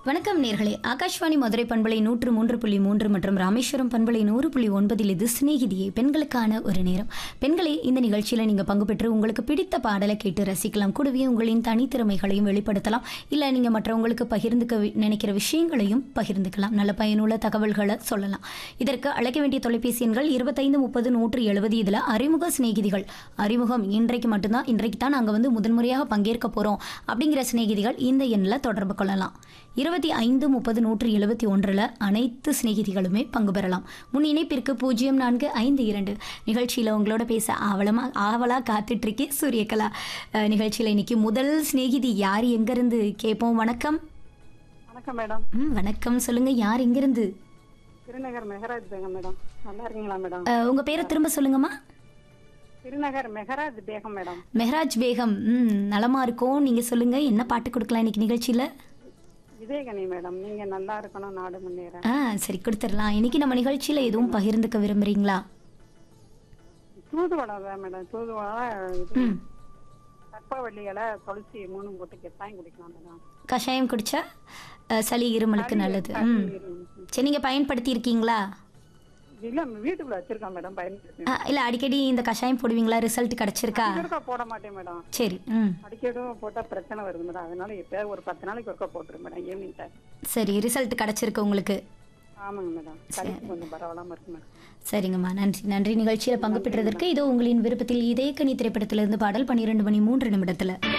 வணக்கம் நேர்களே ஆகாஷ்வாணி மதுரை பண்பலை நூற்று மூன்று புள்ளி மூன்று மற்றும் ராமேஸ்வரம் பண்பலை நூறு புள்ளி ஒன்பதில் இது சிநேகிதியே பெண்களுக்கான ஒரு நேரம் பெண்களே இந்த நிகழ்ச்சியில் நீங்கள் பங்கு பெற்று உங்களுக்கு பிடித்த பாடலை கேட்டு ரசிக்கலாம் கூடவே உங்களின் தனித்திறமைகளையும் வெளிப்படுத்தலாம் இல்லை நீங்கள் மற்றவங்களுக்கு பகிர்ந்துக்க வி- நினைக்கிற விஷயங்களையும் பகிர்ந்துக்கலாம் நல்ல பயனுள்ள தகவல்களை சொல்லலாம் இதற்கு அழைக்க வேண்டிய தொலைபேசி எண்கள் இருபத்தைந்து முப்பது நூற்று எழுபது இதில் அறிமுக சிநேகிதிகள் அறிமுகம் இன்றைக்கு மட்டும்தான் இன்றைக்கு தான் நாங்கள் வந்து முதன்முறையாக பங்கேற்க போகிறோம் அப்படிங்கிற சிநேகிதிகள் இந்த எண்ணில் தொடர்பு கொள்ளலாம் இருபத்தி ஐந்து முப்பது நூற்று எழுபத்தி ஒன்றில் அனைத்து சிநேகிதிகளுமே பங்கு பெறலாம் முன் இணைப்பிற்கு பூஜ்ஜியம் நான்கு ஐந்து இரண்டு நிகழ்ச்சியில் உங்களோட பேச ஆவலமாக ஆவலாக காத்துட்ருக்கேன் சூரியகலா அஹ், நிகழ்ச்சியில் இன்னைக்கு முதல் சிநேகிதி யார் எங்கேருந்து கேட்போம் வணக்கம் வணக்கம் மேடம் ம் வணக்கம் சொல்லுங்கள் யார் எங்கேருந்து திருநகர் மெஹராஜ் பேகம் மேடம் நல்லா இருக்கீங்களா மேடம் உங்கள் பேரை திரும்ப சொல்லுங்கம்மா திருநகர் மெஹராஜ் பேகம் மேடம் மெஹராஜ் பேகம் ம் நலமா இருக்கோம் நீங்கள் சொல்லுங்கள் என்ன பாட்டு கொடுக்கலாம் இன்னைக்கு நிகழ்ச்சியில் விஜயகனி மேடம் நீங்க நல்லா இருக்கணும் நாடு முன்னேற ஆ சரி கொடுத்துடலாம் இன்னைக்கு நம்ம நிகழ்ச்சியில் எதுவும் பகிர்ந்துக்க விரும்புகிறீங்களா தூதுவளை தான் மேடம் தூதுவளை இது ம் கற்பவள்ளி இலை துளசி மூணும் போட்டு கெட்டாயும் குடிக்கலாம் மேடம் கஷாயம் குடிச்சா அஹ், சளி இருமலுக்கு நல்லது ம் சரி நீங்கள் பயன்படுத்தி இருக்கீங்களா இல்ல வீட்டுக்குள்ள வச்சிருக்கோம் மேடம் பயன்படுத்தி இல்லை அடிக்கடி இந்த கஷாயம் போடுவீங்களா ரிசல்ட் கிடச்சிருக்கா ஒருக்கா போட மாட்டேன் மேடம் சரி ம் அடிக்கடும் போட்டா பிரச்சனை வருது மேடம் அதனால எப்பயாவது ஒரு பத்து நாளைக்கு ஒருக்கா போட்டுரும் மேடம் ஈவினிங் டைம் சரி ரிசல்ட் கிடச்சிருக்கு உங்களுக்கு ஆமாங்க மேடம் கழிப்பு கொஞ்சம் பரவாயில்லாம இருக்கு மேடம் சரிங்கம்மா நன்றி நன்றி நிகழ்ச்சியில் பங்கு பெற்றதற்கு இதோ உங்களின் விருப்பத்தில் இதே கனி திரைப்படத்திலிருந்து பாடல் பன்னிரெண்டு மணி மூன்று நிமிடத்தில்